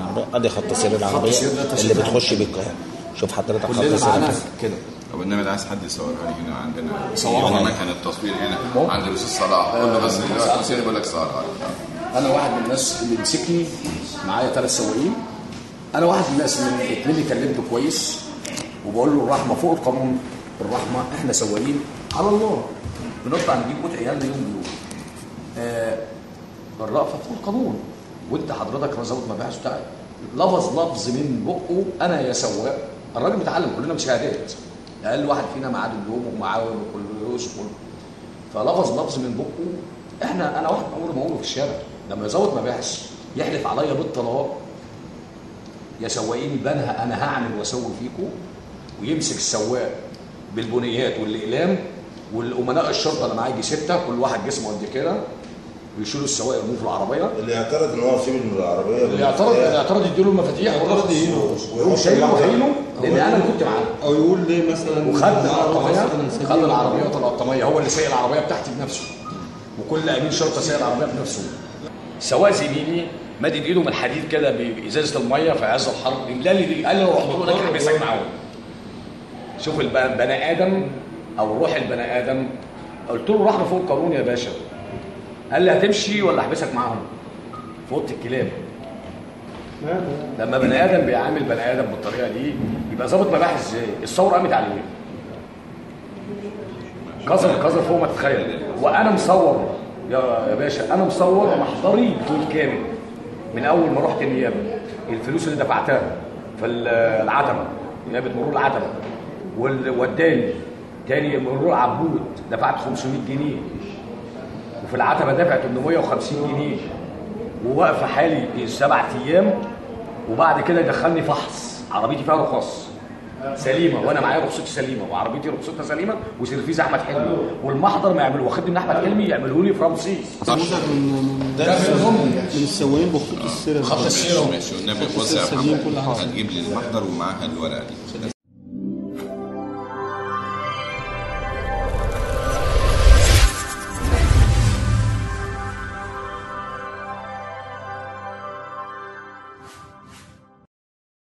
العربيه ادي خط سير العربيه سير ده اللي تسليم. بتخش بيه القاهره شوف حضرتك خط كلنا سير معانا كده طب انما ده عايز حد يصورها لي هنا عندنا صورها يبقى لي. مكان التصوير هنا عند الاستاذ صلاح قول له بس دلوقتي حسين يقول لك صورها لي انا واحد من الناس اللي مسكني معايا ثلاث سواقين انا واحد من الناس اللي اتنين كلمته كويس وبقول له الرحمه فوق القانون الرحمه احنا سواقين على الله بنطلع نجيب قوت عيالنا يوم بيوم آه الرأفه فوق القانون وانت حضرتك ظابط مباحث بتاعي لفظ لفظ من بقه انا يا سواق الراجل متعلم كلنا بشهادات اقل واحد فينا معاه دبلوم ومعاه بكالوريوس وكله فلفظ لفظ من بقه احنا انا واحد عمري ما اقوله في الشارع لما يزود مباحث يحلف عليا بالطلاق يا سواقين بنها انا هعمل واسوي فيكم ويمسك السواق بالبنيات والاقلام والامناء الشرطه اللي معاه يجي سته كل واحد جسمه قد كده ويشيلوا السواق يرموه في العربيه اللي يعترض ان هو يسيب العربيه اللي يعترض اللي يعترض يديله المفاتيح يعترض يقوم شايله وهيله لان انا اللي كنت معاه او يقول ليه مثلا وخد القطاميه مثلاً خد العربيات القطاميه هو اللي سايق العربيه بتاعتي بنفسه وكل امين شرطه سايق العربيه بنفسه سواق زميلي مادد ايده من الحديد كده بازازه الميه في عز الحر قال لي قال لي لو رحت له ده كده بيسجن معاهم شوف الب- البني ادم او روح البني ادم قلت له رحمه فوق القانون يا باشا قال لي هتمشي ولا احبسك معاهم في اوضه الكلاب لما بني ادم بيعامل بني ادم بالطريقه دي يبقى ظابط مباحث ازاي؟ الثوره قامت على ايه؟ قذر قذر فوق ما تتخيل وانا مصور يا يا باشا انا مصور محضري بالكامل من اول ما رحت النيابه الفلوس اللي دفعتها في العتبه نيابه مرور العتبه وال- والداني تاني مرور عبود دفعت 500 جنيه وفي العتبه دافع 850 جنيه وواقفه حالي سبع ايام وبعد كده يدخلني فحص عربيتي فيها رخص سليمه وانا معايا رخصتي سليمه وعربيتي رخصتها سليمه وسيرفيز احمد حلمي والمحضر ما يعملوا واخدني من احمد حلمي يعملوا لي في رمسيس من من ده منهم من السواقين بخطوط السير خط السيره ماشي والنبي بص يا سليم كل محمد حاجة. هتجيب لي المحضر ومعاها الورقه دي